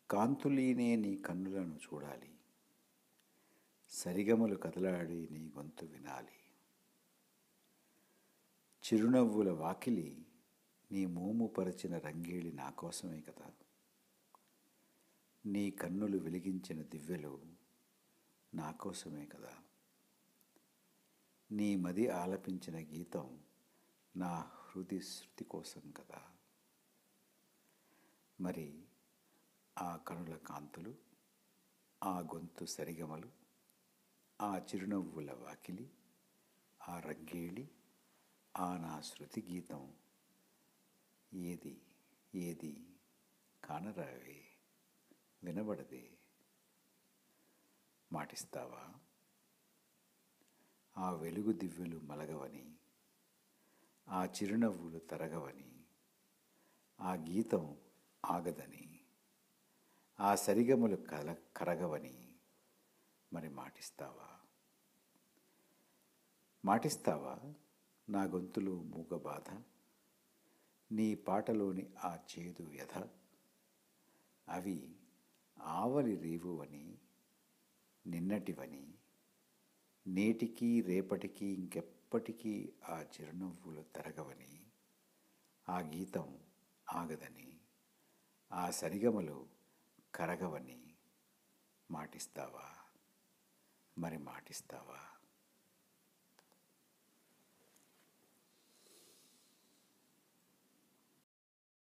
కాంతులీనే నీ కన్నులను చూడాలి సరిగమలు కదలాడి నీ గొంతు వినాలి చిరునవ్వుల వాకిలి నీ మోము పరచిన రంగేళి నా కోసమే కదా నీ కన్నులు వెలిగించిన దివ్యలు నా కోసమే కదా నీ మది ఆలపించిన గీతం నా హృది శృతి కోసం కదా మరి ఆ కనుల కాంతులు ఆ గొంతు సరిగమలు ఆ చిరునవ్వుల వాకిలి ఆ రంగేళి ఆ నా శృతి గీతం ఏది ఏది కానరావే వినబడదే మాటిస్తావా ఆ వెలుగు దివ్యలు మలగవని ఆ చిరునవ్వులు తరగవని ఆ గీతం ఆగదని ఆ సరిగమలు కల కరగవని మరి మాటిస్తావా మాటిస్తావా నా గొంతులో మూగ బాధ నీ పాటలోని ఆ చేదు వ్యధ అవి ఆవలి రేవువని నిన్నటివని నేటికి రేపటికి ఇంకెప్పటికీ ఆ చిరునవ్వులు తరగవని ఆ గీతం ఆగదని ఆ సరిగమలు కరగవని మాటిస్తావా మరి మాటిస్తావా